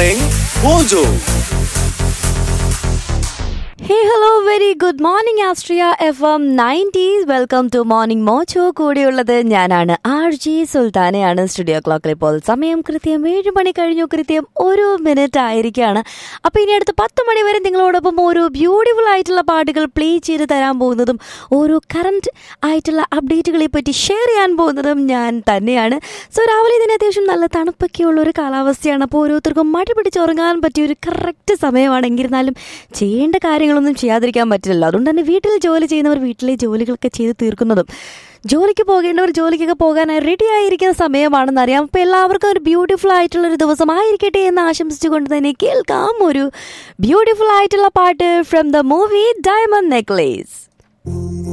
Morning Mojo. Hey hello very good morning Astria F M nineties welcome to morning mojo കൂടിയുള്ളത് ഞാനാണ് R G സുൽത്താനയാണ് studio ക്ലോക്കിൽ ഇപ്പോൾ സമയം കൃത്യം ഏഴ് മണി കഴിഞ്ഞു കൃത്യം ഒരു മിനിറ്റ് ആയിരിക്കുകയാണ് അപ്പോൾ ഇനി അടുത്ത പത്ത് മണി വരെ നിങ്ങളോടൊപ്പം ഓരോ ബ്യൂട്ടിഫുൾ ആയിട്ടുള്ള പാട്ടുകൾ പ്ലേ ചെയ്ത് തരാൻ പോകുന്നതും ഓരോ കറണ്ട് ആയിട്ടുള്ള അപ്ഡേറ്റുകളെ പറ്റി ഷെയർ ചെയ്യാൻ പോകുന്നതും ഞാൻ തന്നെയാണ് സോ രാവിലെ ഇതിന് അത്യാവശ്യം നല്ല തണുപ്പൊക്കെ ഉള്ള ഒരു കാലാവസ്ഥയാണ് അപ്പോൾ ഓരോരുത്തർക്കും മടി പിടിച്ച് ഉറങ്ങാൻ പറ്റിയ ഒരു കറക്റ്റ് സമയമാണ് എന്നിരുന്നാലും ചെയ്യേണ്ട കാര്യങ്ങളൊന്നും ചെയ്യാതിരിക്കാൻ പറ്റില്ലല്ലോ അതുകൊണ്ട് തന്നെ വീട്ടിൽ ജോലി ചെയ്യുന്നവർ വീട്ടിലെ ജോലികളൊക്കെ ചെയ്ത് തീർക്കുന്നതും ജോലിക്ക് പോകേണ്ടവർ ജോലിക്കൊക്കെ പോകാനായി റെഡി ആയിരിക്കുന്ന സമയമാണെന്ന് അറിയാം അപ്പോൾ എല്ലാവർക്കും ഒരു ബ്യൂട്ടിഫുൾ ആയിട്ടുള്ള ഒരു ദിവസം ആയിരിക്കട്ടെ എന്ന് ആശംസിച്ചുകൊണ്ട് തന്നെ കേൾക്കാം ഒരു ബ്യൂട്ടിഫുൾ ആയിട്ടുള്ള പാട്ട് from the movie diamond necklace